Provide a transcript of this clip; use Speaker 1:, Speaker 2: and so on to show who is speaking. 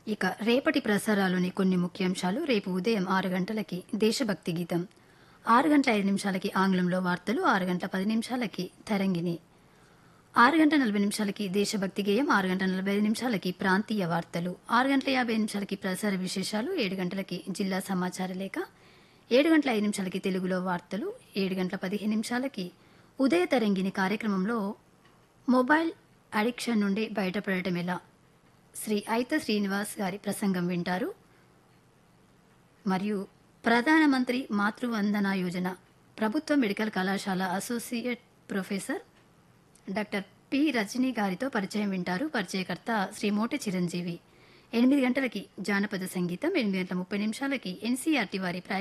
Speaker 1: ఇక రేపటి ప్రసారాలోని కొన్ని ముఖ్యాంశాలు రేపు ఉదయం ఆరు గంటలకి దేశభక్తి గీతం ఆరు గంటల ఐదు నిమిషాలకి ఆంగ్లంలో వార్తలు ఆరు గంటల పది నిమిషాలకి తరంగిణి ఆరు గంటల నలభై నిమిషాలకి దేశభక్తి గేయం ఆరు గంటల నలభై ఐదు నిమిషాలకి ప్రాంతీయ వార్తలు ఆరు గంటల యాభై నిమిషాలకి ప్రసార విశేషాలు ఏడు గంటలకి జిల్లా సమాచార లేఖ ఏడు గంటల ఐదు నిమిషాలకి తెలుగులో వార్తలు ఏడు గంటల పదిహేను నిమిషాలకి ఉదయ తరంగిణి కార్యక్రమంలో మొబైల్ అడిక్షన్ నుండి బయటపడటం ఎలా శ్రీ ఐత శ్రీనివాస్ గారి ప్రసంగం వింటారు మరియు ప్రధానమంత్రి మాతృవందన యోజన ప్రభుత్వ మెడికల్ కళాశాల associate professor doctor P Rajani గారితో పరిచయం వింటారు పరిచయకర్త శ్రీ మోటి చిరంజీవి ఎనిమిది గంటలకి జానపద సంగీతం ఎనిమిది గంటల ముప్పై నిమిషాలకి ఎన్సీఆర్టీ వారి